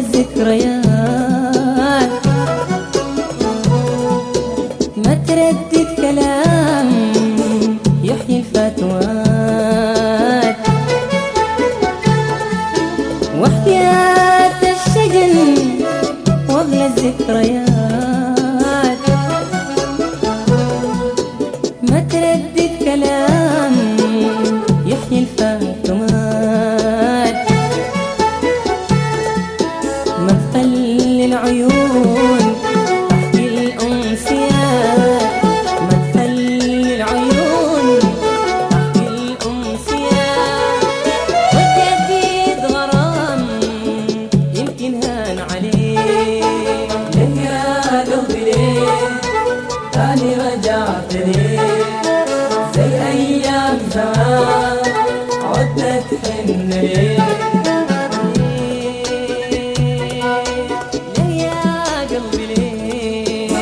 الذكريات ما تردد كلام يحيي الفتوات وحياة الشجن واغلى الذكريات ما تردد كلام يحيي الفاتمات ما تخلي العيون تحكي الأمسيات ما تخلي العيون تحكي الأمسيات وتجديد غرام يمكن هان عليه ليه يا قلبي ليه تاني رجعت ليه زي ايام زمان عدت تحن ليه ليه يا قلبي ليه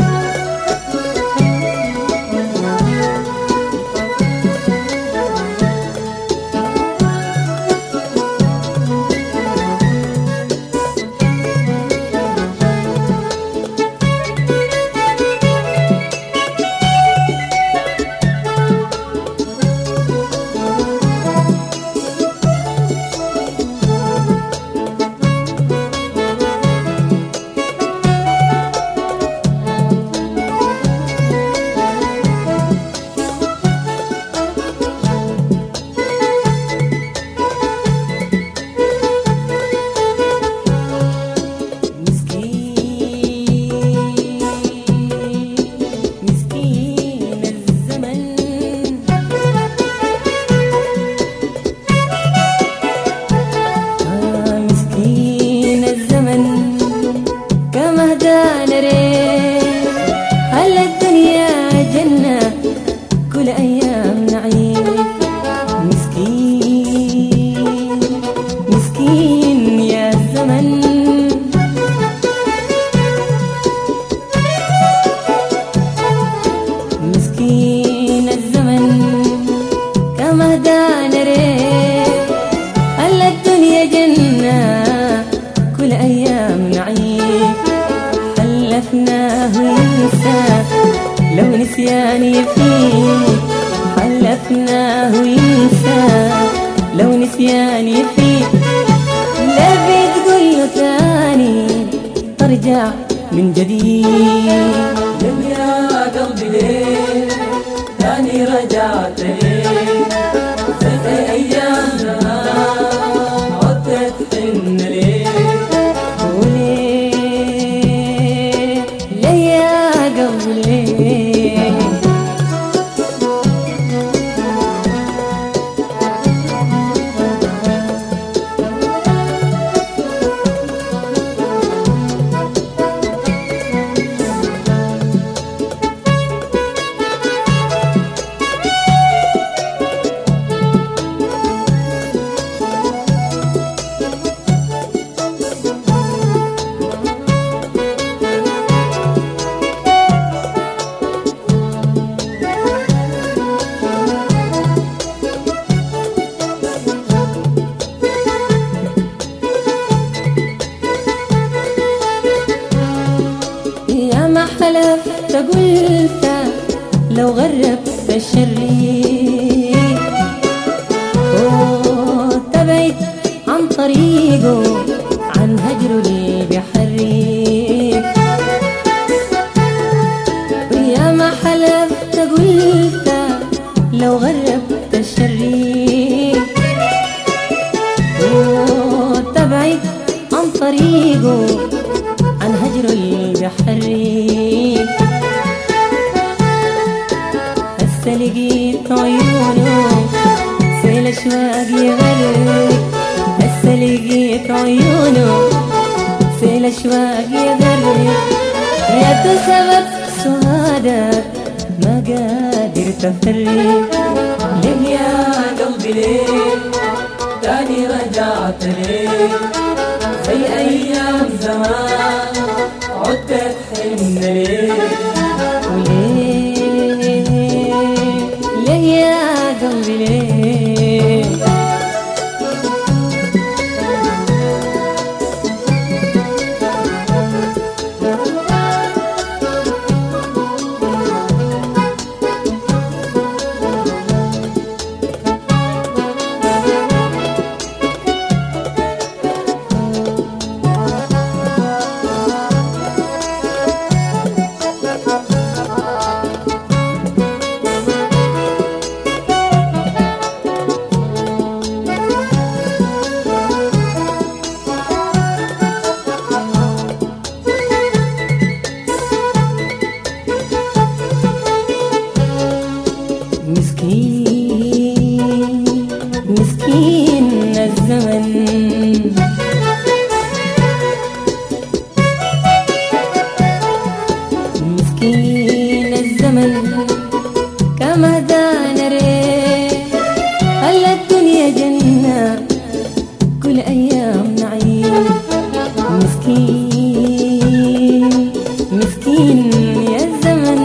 مسكين مسكين الزمن آه مسكين الزمن كما هدانا ريت هلا الدنيا جنة كل أيام نعيم مسكين مسكين يا الزمن مسكين الزمن كما هدانا ريت هلا الدنيا جنة كل أيام نعيم حلفناه ينسى لو نسيان يفيد حلفناه ينسى لو نسيان يفيد لا بتقول له تاني ترجع من جديد ليه يا قلبي ليه تاني رجعت ليه زي ايام زمان عدت تحن ليه وليه ليه يا قلبي ليه يا ما حلفت قلت لو غربت الشريك وتبعد عن طريقه عن هجره اللي بيحريك ويا ما حلفت قلت لو غربت الشريك وتبعد عن طريقه عن هجره اللي بيحريك هسه لقيت عيونه سيل اشواق يغرق هسه لقيت عيونه سيل اشواق يغرق يا سبب سعادك ما قادر تفرق ليه يا قلبي ليه تاني رجعت ليه زي ايام زمان عدت تحن ليه وليه ليه يا قلبي ليه مسكين مسكين يا الزمن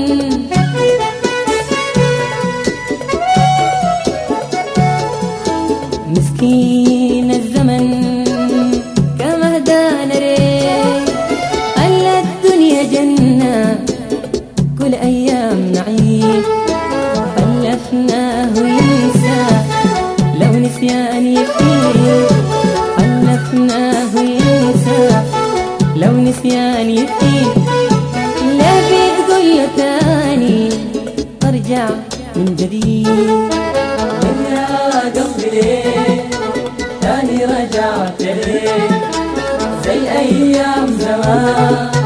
مسكين الزمن كما هدانا ليه خلى الدنيا جنة كل أيام نعيم خلفناه ينسى لو نسيان يفيه خلفناه ينسى لو نسيان يفيه لا بتقول له تاني ارجع من جديد يا قلبي ليه تاني رجعت ليه زي ايام زمان